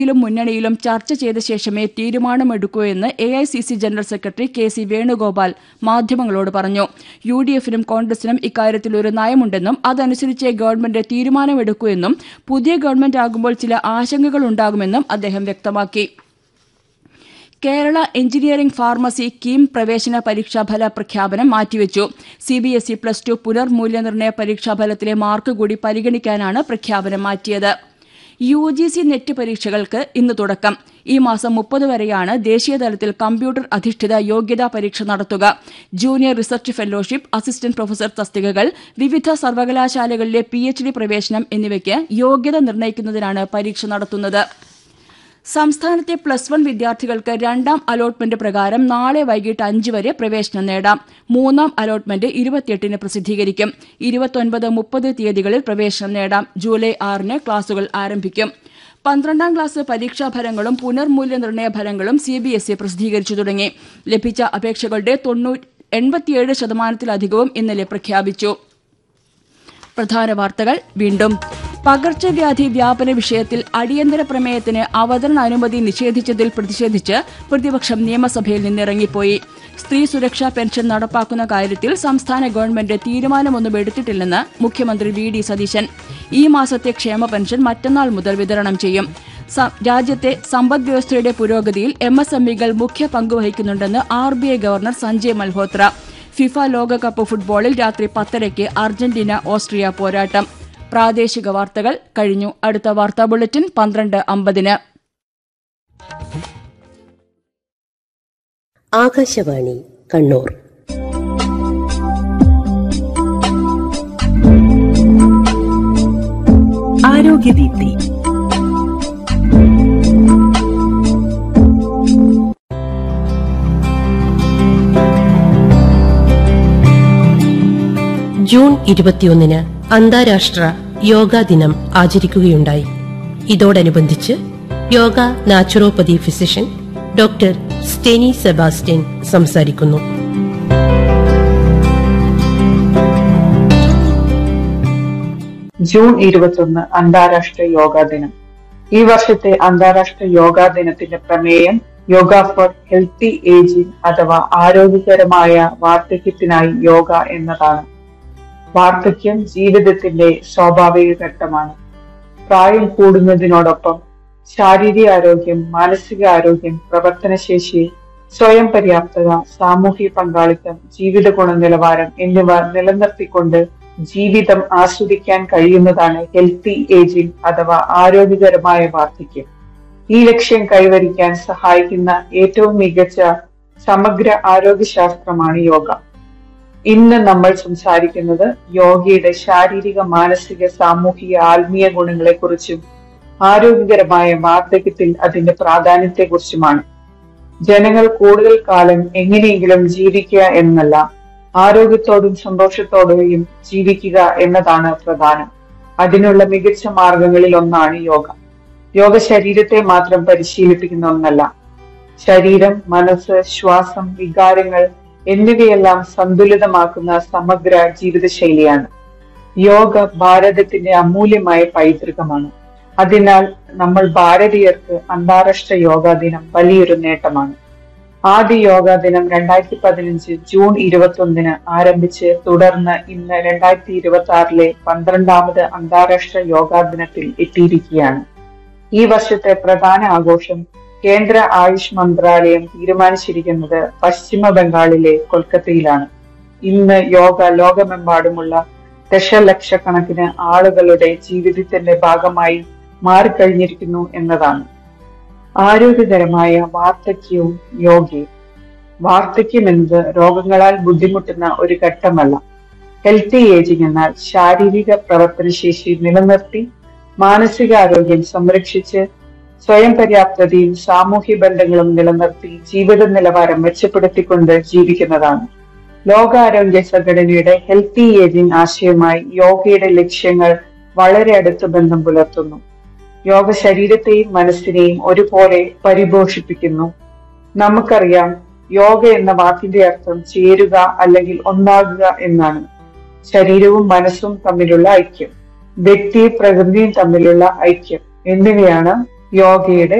യിലും മുന്നണിയിലും ചർച്ച ചെയ്ത ശേഷമേ തീരുമാനമെടുക്കൂ എന്ന് A I C C general secretary K C Venugopal മാധ്യമങ്ങളോട് പറഞ്ഞു യു ഡി എഫിനും കോൺഗ്രസിനും ഇക്കാര്യത്തിൽ ഒരു നയമുണ്ടെന്നും അതനുസരിച്ച് ഗവൺമെന്റ് തീരുമാനമെടുക്കൂ എന്നും പുതിയ ഗവൺമെന്റ് ആകുമ്പോൾ ചില ആശങ്കകൾ ഉണ്ടാകുമെന്നും അദ്ദേഹം വ്യക്തമാക്കി കേരള എഞ്ചിനീയറിംഗ് ഫാർമസി കീം പ്രവേശന പരീക്ഷാഫല പ്രഖ്യാപനം മാറ്റിവെച്ചു C B S E plus two പുനർമൂല്യനിർണ്ണയ പരീക്ഷാഫലത്തിലെ മാർക്ക് കൂടി പരിഗണിക്കാനാണ് പ്രഖ്യാപനം മാറ്റിയത് യു ജി സി നെറ്റ് പരീക്ഷകൾക്ക് ഇന്ന് തുടക്കം ഈ മാസം മുപ്പത് വരെയാണ് ദേശീയതലത്തിൽ കമ്പ്യൂട്ടർ അധിഷ്ഠിത യോഗ്യതാ പരീക്ഷ നടത്തുക junior research fellowship assistant professor തസ്തികകൾ വിവിധ സർവകലാശാലകളിലെ പി എച്ച് ഡി പ്രവേശനം എന്നിവയ്ക്ക് യോഗ്യത നിർണ്ണയിക്കുന്നതിനാണ് പരീക്ഷ നടത്തുന്നത് സംസ്ഥാനത്തെ പ്ലസ് വൺ വിദ്യാർത്ഥികൾക്ക് രണ്ടാം അലോട്ട്മെന്റ് പ്രകാരം നാളെ വൈകിട്ട് അഞ്ച് വരെ പ്രവേശനം നേടാം മൂന്നാം അലോട്ട്മെന്റ് ഇരുപത്തിയെട്ടിന് പ്രസിദ്ധീകരിക്കും ഇരുപത്തൊൻപത് മുപ്പത് തീയതികളിൽ പ്രവേശനം നേടാം ജൂലൈ ആറിന് ക്ലാസുകൾ ആരംഭിക്കും പന്ത്രണ്ടാം ക്ലാസ് പരീക്ഷാഫലങ്ങളും പുനർമൂല്യനിർണ്ണയ ഫലങ്ങളും സി ബി എസ് ഇ പ്രസിദ്ധീകരിച്ചു തുടങ്ങി ലഭിച്ച അപേക്ഷകളുടെ തൊണ്ണൂ എൺപത്തിയേഴ് ശതമാനത്തിലധികവും ഇന്നലെ പ്രഖ്യാപിച്ചു പ്രധാന വാർത്തകൾ വീണ്ടും പകർച്ചവ്യാധി വ്യാപന വിഷയത്തിൽ അടിയന്തര പ്രമേയത്തിന് അവതരണ അനുമതി നിഷേധിച്ചതിൽ പ്രതിഷേധിച്ച് പ്രതിപക്ഷം നിയമസഭയിൽ നിന്നിറങ്ങിപ്പോയി സ്ത്രീ സുരക്ഷാ പെൻഷൻ നടപ്പാക്കുന്ന കാര്യത്തിൽ സംസ്ഥാന ഗവൺമെന്റ് തീരുമാനമൊന്നും എടുത്തിട്ടില്ലെന്ന് മുഖ്യമന്ത്രി വി ഡി സതീശൻ ഈ മാസത്തെ ക്ഷേമ പെൻഷൻ മറ്റന്നാൾ മുതൽ വിതരണം ചെയ്യും സ- രാജ്യത്തെ സമ്പദ് വ്യവസ്ഥയുടെ പുരോഗതിയിൽ എം എസ് എം ഇകൾ മുഖ്യ പങ്കുവഹിക്കുന്നുണ്ടെന്ന് R B I governor Sanjay Malhotra FIFA ലോകകപ്പ് ഫുട്ബോളിൽ രാത്രി പത്തരയ്ക്ക് അർജന്റീന ഓസ്ട്രിയ പോരാട്ടം പ്രാദേശിക വാർത്തകൾ കഴിഞ്ഞു അടുത്ത വാർത്താ ബുള്ളറ്റിൻ പന്ത്രണ്ട് അമ്പതിന് ആകാശവാണി കണ്ണൂർ ആരോഗ്യദീപ്തി ജൂൺ ഇരുപത്തിയൊന്നിന് അന്താരാഷ്ട്ര യോഗാ ദിനം ആചരിക്കുകയുണ്ടായി ഇതോടനുബന്ധിച്ച് yoga naturopathy physician doctor Steny Sebastian സംസാരിക്കുന്നു ജൂൺ ഇരുപത്തൊന്ന് അന്താരാഷ്ട്ര യോഗാ ദിനം ഈ വർഷത്തെ അന്താരാഷ്ട്ര യോഗാ ദിനത്തിന്റെ പ്രമേയം യോഗ ഫോർ ഹെൽത്തി ഏജിംഗ് അഥവാ ആരോഗ്യകരമായ വാർദ്ധക്യത്തിനായി യോഗ എന്നതാണ് വാർദ്ധക്യം ജീവിതത്തിന്റെ സ്വാഭാവിക ഘട്ടമാണ് പ്രായം കൂടുന്നതിനോടൊപ്പം ശാരീരിക ആരോഗ്യം മാനസിക ആരോഗ്യം പ്രവർത്തനശേഷി സ്വയം പര്യാപ്തത സാമൂഹിക പങ്കാളിത്തം ജീവിത ഗുണനിലവാരം എന്നിവ നിലനിർത്തിക്കൊണ്ട് ജീവിതം ആസ്വദിക്കാൻ കഴിയുന്നതാണ് ഹെൽത്തി ഏജിംഗ് അഥവാ ആരോഗ്യകരമായ വാർദ്ധക്യം ഈ ലക്ഷ്യം കൈവരിക്കാൻ സഹായിക്കുന്ന ഏറ്റവും മികച്ച സമഗ്ര ആരോഗ്യശാസ്ത്രമാണ് യോഗ ഇന്ന് നമ്മൾ സംസാരിക്കുന്നത് യോഗയുടെ ശാരീരിക മാനസിക സാമൂഹിക ആത്മീയ ഗുണങ്ങളെ കുറിച്ചും ആരോഗ്യകരമായ വാർദ്ധക്യത്തിൽ അതിന്റെ പ്രാധാന്യത്തെക്കുറിച്ചുമാണ് ജനങ്ങൾ കൂടുതൽ കാലം എങ്ങനെയെങ്കിലും ജീവിക്കുക എന്നല്ല ആരോഗ്യത്തോടും സന്തോഷത്തോടെയും ജീവിക്കുക എന്നതാണ് പ്രധാനം അതിനുള്ള മികച്ച മാർഗങ്ങളിൽ ഒന്നാണ് യോഗ യോഗ ശരീരത്തെ മാത്രം പരിശീലിപ്പിക്കുന്ന ഒന്നല്ല ശരീരം മനസ്സ് ശ്വാസം വികാരങ്ങൾ എന്നിവയെല്ലാം സന്തുലിതമാക്കുന്ന സമഗ്ര ജീവിതശൈലിയാണ് യോഗ ഭാരതത്തിന്റെ അമൂല്യമായ പൈതൃകമാണ് അതിനാൽ നമ്മൾ ഭാരതീയർക്ക് അന്താരാഷ്ട്ര യോഗാ ദിനം വലിയൊരു നേട്ടമാണ് ആദ്യ യോഗാ ദിനം രണ്ടായിരത്തി പതിനഞ്ച് ജൂൺ ഇരുപത്തി ഒന്നിന് ആരംഭിച്ച് തുടർന്ന് ഇന്ന് രണ്ടായിരത്തി ഇരുപത്തി ആറിലെ പന്ത്രണ്ടാമത് അന്താരാഷ്ട്ര യോഗാ ദിനത്തിൽ എത്തിയിരിക്കുകയാണ് ഈ വർഷത്തെ പ്രധാന ആഘോഷം കേന്ദ്ര ആയുഷ് മന്ത്രാലയം തീരുമാനിച്ചിരിക്കുന്നത് പശ്ചിമ ബംഗാളിലെ കൊൽക്കത്തയിലാണ് ഇന്ന് യോഗ ലോകമെമ്പാടുമുള്ള ദശലക്ഷക്കണക്കിന് ആളുകളുടെ ജീവിതത്തിന്റെ ഭാഗമായി മാറിക്കഴിഞ്ഞിരിക്കുന്നു എന്നതാണ് ആരോഗ്യകരമായ വാർദ്ധക്യവും യോഗയും വാർദ്ധക്യം എന്നത് രോഗങ്ങളാൽ ബുദ്ധിമുട്ടുന്ന ഒരു ഘട്ടമല്ല ഹെൽത്തി ഏജിംഗ് എന്നാൽ ശാരീരിക പ്രവർത്തനശേഷി നിലനിർത്തി മാനസികാരോഗ്യം സംരക്ഷിച്ച് സ്വയം പര്യാപ്തതയും സാമൂഹ്യ ബന്ധങ്ങളും നിലനിർത്തി ജീവിത നിലവാരം മെച്ചപ്പെടുത്തിക്കൊണ്ട് ജീവിക്കുന്നതാണ് ലോകാരോഗ്യ സംഘടനയുടെ ഹെൽത്തി ഏജിംഗ് ആശയവുമായി യോഗയുടെ ലക്ഷ്യങ്ങൾ വളരെ അടുത്ത ബന്ധം പുലർത്തുന്നു യോഗ ശരീരത്തെയും മനസ്സിനെയും ഒരുപോലെ പരിപോഷിപ്പിക്കുന്നു നമുക്കറിയാം യോഗ എന്ന വാക്കിന്റെ അർത്ഥം ചേരുക അല്ലെങ്കിൽ ഒന്നാകുക എന്നാണ് ശരീരവും മനസ്സും തമ്മിലുള്ള ഐക്യം വ്യക്തിയും പ്രകൃതിയും തമ്മിലുള്ള ഐക്യം എന്നിവയാണ് യോഗയുടെ